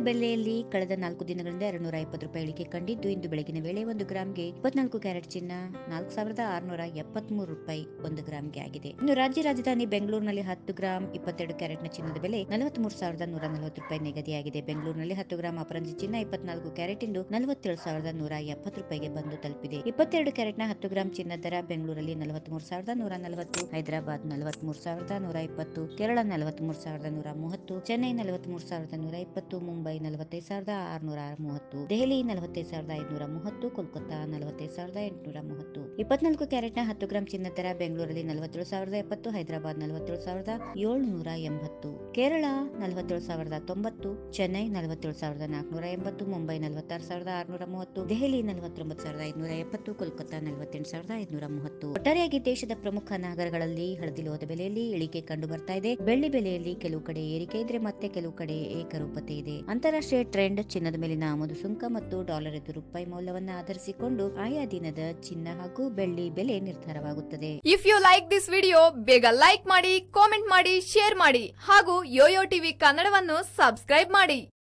ಬೆಲೆಯಲ್ಲಿ ಕಳೆದ ನಾಲ್ಕು ದಿನಗಳಿಂದ ಎರಡ್ನೂರ ಇಪ್ಪತ್ತು ರೂಪಾಯಿ ಇಳಿಕೆ ಕಂಡಿದ್ದು ಇಂದು ಬೆಳಗಿನ ವೇಳೆ ಒಂದು ಗ್ರಾಮ್ಗೆ ಇಪ್ಪತ್ನಾಲ್ಕು ಕ್ಯಾರೆಟ್ ಚಿನ್ನ ನಾಲ್ಕು ಸಾವಿರದ ಆರುನೂರ ಎಪ್ಪತ್ಮೂರು ರೂಪಾಯಿ ಒಂದು ಗ್ರಾಮ್ಗೆ ಆಗಿದೆ ಇನ್ನು ರಾಜ್ಯ ರಾಜಧಾನಿ ಬೆಂಗಳೂರಿನಲ್ಲಿ ಹತ್ತು ಗ್ರಾಂ ಇಪ್ಪತ್ತೆರಡು ಕ್ಯಾರೆಟ್ನ ಚಿನ್ನದ ಬೆಲೆ ನಲವತ್ಮೂರು ಸಾವಿರದ ನೂರ ನಲವತ್ತು ರೂಪಾಯಿ ನಿಗದಿಯಾಗಿದೆ ಬೆಂಗಳೂರಿನಲ್ಲಿ ಹತ್ತು ಗ್ರಾಂ ಅಪರಂಜಿ ಚಿನ್ನ ಇಪ್ಪತ್ನಾಲ್ಕು ಕ್ಯಾರೆಟ್ ಇಂದು ನಲವತ್ತೇಳು ಸಾವಿರದ ನೂರ ಎಪ್ಪತ್ತು ರೂಪಾಯಿಗೆ ಬಂದು ತಲುಪಿದೆ ಇಪ್ಪತ್ತೆರಡು ಕ್ಯಾರೆಟ್ನ ಹತ್ತು ಗ್ರಾಂ ಚಿನ್ನ ದರ ಬೆಂಗಳೂರಲ್ಲಿ ನಲವತ್ಮೂರು ಸಾವಿರದ ನೂರ ನಲವತ್ತು ಹೈದರಾಬಾದ್ ನಲವತ್ಮೂರು ಸಾವಿರದ ನೂರ ಇಪ್ಪತ್ತು ಕೇರಳ ನಲವತ್ಮೂರು ಸಾವಿರದ ನೂರ ಮೂವತ್ತು ಚೆನ್ನೈ ನಲವತ್ಮೂರು ಸಾವಿರದ ನೂರ ಇಪ್ಪತ್ತು ಮುಂಬೈ ನಲವತ್ತೈದು ಸಾವಿರದ ಆರುನೂರ ಮೂವತ್ತು ದೆಹಲಿ ನಲವತ್ತೈದು ಸಾವಿರದ ಐದುನೂರ ಮೂವತ್ತು ಕೋಲ್ಕತ್ತಾ ನಲವತ್ತೈದು ಸಾವಿರದ ಎಂಟುನೂರ ಮೂವತ್ತು ಇಪ್ಪತ್ನಾಲ್ಕು ಕ್ಯಾರೆಟ್ನ ಹತ್ತು ಗ್ರಾಂ ಚಿನ್ನ ದರ ಬೆಂಗಳೂರಲ್ಲಿ ನಲವತ್ತೇಳು ಸಾವಿರದ ಎಪ್ಪತ್ತು ಹೈದರಾಬಾದ್ ನಲವತ್ತೇಳು ಸಾವಿರದ ಏಳುನೂರ ಎಂಬತ್ತು ಕೇರಳ ನಲವತ್ತೇಳು ಸಾವಿರದ ತೊಂಬತ್ತು ಚೆನ್ನೈ ನಲವತ್ತೇಳು ಸಾವಿರದ ನಾಲ್ಕುನೂರ ಎಂಬತ್ತು ಮುಂಬೈ ನಲವತ್ತಾರು ಸಾವಿರದ ಆರುನೂರ ಮೂವತ್ತು ದೆಹಲಿ ನಲವತ್ತೊಂಬತ್ತು ಸಾವಿರದ ಐದುನೂರ ಎಪ್ಪತ್ತು ಕೋಲ್ಕತ್ತಾ ನಲವತ್ತೆಂಟು ಸಾವಿರದ ಐದುನೂರ ಮೂವತ್ತು ಒಟ್ಟಾರೆಯಾಗಿ ದೇಶದ ಪ್ರಮುಖ ನಗರಗಳಲ್ಲಿ ಹಳದಿಲೋದ ಬೆಲೆಯಲ್ಲಿ ಇಳಿಕೆ ಕಂಡು ಬರ್ತಾ ಇದೆ ಬೆಳ್ಳಿ ಬೆಲೆಯಲ್ಲಿ ಕೆಲವು ಕಡೆ ಏರಿಕೆ ಇದ್ರೆ ಮತ್ತೆ ಕೆಲವು ಕಡೆ ಏಕರೂಪತೆ ಇದೆ ಅಂತಾರಾಷ್ಟ್ರೀಯ ಟ್ರೆಂಡ್ ಚಿನ್ನದ ಮೇಲಿನ ಆಮದು ಸುಂಕ ಮತ್ತು ಡಾಲರ್ ಎದುರು ರೂಪಾಯಿ ಮೌಲ್ಯವನ್ನ ಆಧರಿಸಿಕೊಂಡು ಆಯಾ ದಿನದ ಚಿನ್ನ ಹಾಗೂ ಬೆಳ್ಳಿ ಬೆಲೆ ನಿರ್ಧಾರವಾಗುತ್ತದೆ if you like this video ಬೇಗ ಲೈಕ್ ಮಾಡಿ ಕಾಮೆಂಟ್ ಮಾಡಿ ಶೇರ್ ಮಾಡಿ ಹಾಗೂ ಯೋಯೋ ಟಿವಿ ಕನ್ನಡವನ್ನು ಸಬ್ಸ್ಕ್ರೈಬ್ ಮಾಡಿ